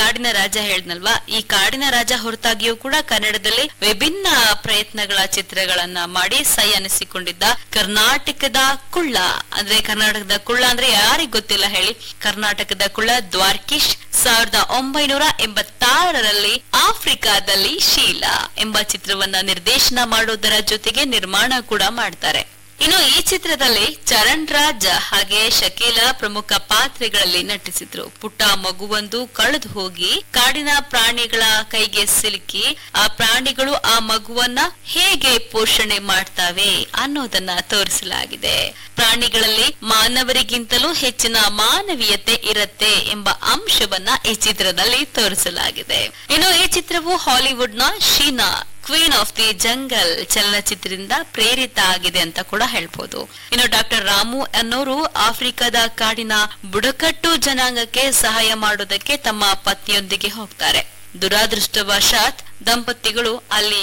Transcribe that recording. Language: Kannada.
ಕಾಡಿನ ರಾಜ ಹೇಳ್ದಲ್ವಾ ಈ ಕಾಡಿನ ರಾಜ ಹೊರತಾಗಿಯೂ ಕೂಡ ಕನ್ನಡದಲ್ಲಿ ವಿಭಿನ್ನ ಪ್ರಯತ್ನಗಳ ಚಿತ್ರಗಳನ್ನ ಮಾಡಿ ಸೈ ಅನಿಸಿಕೊಂಡಿದ್ದ ಕರ್ನಾಟಕದ ಕುಳ್ಳ ಅಂದ್ರೆ ಕರ್ನಾಟಕದ ಕುಳ್ಳ ಅಂದ್ರೆ ಯಾರಿಗ್ ಗೊತ್ತಿಲ್ಲ ಹೇಳಿ ಕರ್ನಾಟಕದ ಕುಳ್ಳ ದ್ವಾರ್ಕಿಶ್ ಸಾವಿರದ ಒಂಬೈನೂರ ಎಂಬತ್ತಾರರಲ್ಲಿ ಆಫ್ರಿಕಾದಲ್ಲಿ ಶೀಲಾ ಎಂಬ ಚಿತ್ರವನ್ನ ನಿರ್ದೇಶನ ಮಾಡೋದರ ಜೊತೆಗೆ ನಿರ್ಮಾಣ ಕೂಡ ಮಾಡ್ತಾರೆ ಇನ್ನು ಈ ಚಿತ್ರದಲ್ಲಿ ಚರಣ್ ರಾಜ್ ಹಾಗೆ ಶಕೀಲಾ ಪ್ರಮುಖ ಪಾತ್ರೆಗಳಲ್ಲಿ ನಟಿಸಿದ್ರು ಪುಟ್ಟ ಮಗುವೊಂದು ಕಳೆದು ಹೋಗಿ ಕಾಡಿನ ಪ್ರಾಣಿಗಳ ಕೈಗೆ ಸಿಲುಕಿ ಆ ಪ್ರಾಣಿಗಳು ಆ ಮಗುವನ್ನ ಹೇಗೆ ಪೋಷಣೆ ಮಾಡ್ತಾವೆ ಅನ್ನೋದನ್ನ ತೋರಿಸಲಾಗಿದೆ ಪ್ರಾಣಿಗಳಲ್ಲಿ ಮಾನವರಿಗಿಂತಲೂ ಹೆಚ್ಚಿನ ಮಾನವೀಯತೆ ಇರತ್ತೆ ಎಂಬ ಅಂಶವನ್ನ ಈ ಚಿತ್ರದಲ್ಲಿ ತೋರಿಸಲಾಗಿದೆ ಇನ್ನು ಈ ಚಿತ್ರವು ಹಾಲಿವುಡ್ ನ Sheena queen of the jungle ಚಲನಚಿತ್ರದಿಂದ ಪ್ರೇರಿತ ಆಗಿದೆ ಅಂತ ಕೂಡ ಹೇಳ್ಬೋದು ಇನ್ನು ಡಾಕ್ಟರ್ ರಾಮು ಅನ್ನೋರು ಆಫ್ರಿಕಾದ ಕಾಡಿನ ಬುಡಕಟ್ಟು ಜನಾಂಗಕ್ಕೆ ಸಹಾಯ ಮಾಡೋದಕ್ಕೆ ತಮ್ಮ ಪತ್ನಿಯೊಂದಿಗೆ ಹೋಗ್ತಾರೆ ದುರಾದೃಷ್ಟವಶಾತ್ ದಂಪತಿಗಳು ಅಲ್ಲಿ